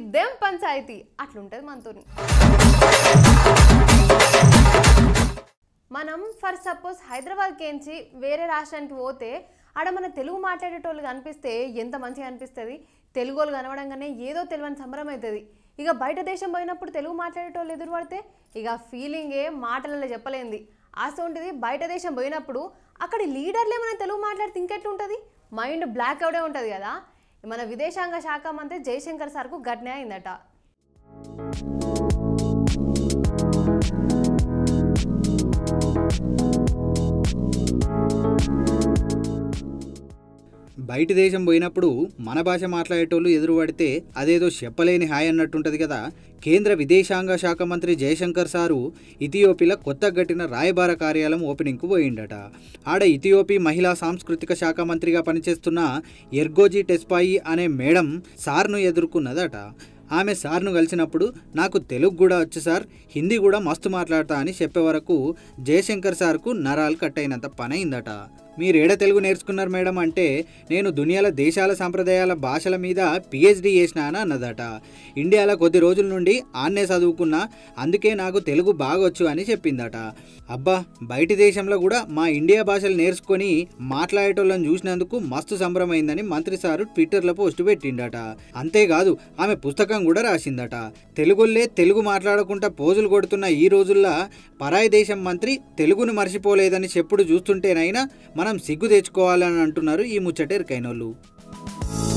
ఇదేం పంచాయతీ అట్లుంటది మనతోని మనం ఫర్ సపోజ్ హైదరాబాద్కి ఎంచి వేరే రాష్ట్రానికి పోతే ఆడ మన తెలుగు మాట్లాడేటోళ్ళు కనిపిస్తే ఎంత మంచిగా అనిపిస్తుంది తెలుగు వాళ్ళు కనవడంగానే ఏదో తెలియని సంబరం అవుతుంది ఇక బయట దేశం పోయినప్పుడు తెలుగు మాట్లాడేటోళ్ళు ఎదురు పడితే ఇక ఫీలింగే మాటలలో చెప్పలేంది అసొంటిది బయట దేశం పోయినప్పుడు అక్కడి లీడర్లే మన తెలుగు మాట్లాడితే ఇంకెట్లుంటుంది మైండ్ బ్లాక్ అవుడే ఉంటుంది కదా మన విదేశాంగ శాఖ మంత్రి జయశంకర్ సార్కు ఘటన అయిందట బయటి దేశం పోయినప్పుడు మన భాష మాట్లాడేటోళ్ళు ఎదురు పడితే అదేదో చెప్పలేని హాయ్ అన్నట్టుంటది కదా కేంద్ర విదేశాంగ శాఖ మంత్రి జయశంకర్ సారు ఇథియోపియా కొత్త గట్టిన రాయబార కార్యాలయం ఓపెనింగ్కు పోయిండట ఆడ ఇథియోపి మహిళా సాంస్కృతిక శాఖ మంత్రిగా పనిచేస్తున్న ఎర్గోజీ టెస్పాయి అనే మేడం సార్ను ఎదుర్కొన్నదట ఆమె సార్ను కలిసినప్పుడు నాకు తెలుగు కూడా వచ్చు సార్ హిందీ కూడా మస్తు మాట్లాడతా అని చెప్పే వరకు జయశంకర్ సార్కు నరాలు కట్ అయినంత పని అయిందట మీరేడ తెలుగు నేర్చుకున్నారు మేడం అంటే నేను దునియాల దేశాల సాంప్రదాయాల భాషల మీద పిహెచ్డి చేసిన అని అన్నదట ఇండియాలో కొద్ది రోజుల నుండి ఆన్నే చదువుకున్నా అందుకే నాకు తెలుగు బాగొచ్చు అని చెప్పిందట అబ్బా బయటి దేశంలో కూడా మా ఇండియా భాషలు నేర్చుకొని మాట్లాడేటోళ్ళని చూసినందుకు మస్తు సంబరమైందని మంత్రి సారు ట్విట్టర్లో పోస్ట్ పెట్టిండట అంతేకాదు ఆమె పుస్తకం కూడా రాసిందట తెలుగుల్లే తెలుగు మాట్లాడకుండా పోజులు కొడుతున్న ఈ రోజుల్లో పరాయి దేశం మంత్రి తెలుగును మర్చిపోలేదని చెప్పుడు చూస్తుంటేనైనా మనం సిగ్గు తెచ్చుకోవాలని అంటున్నారు ఈ ముచ్చటేరుకైనోళ్ళు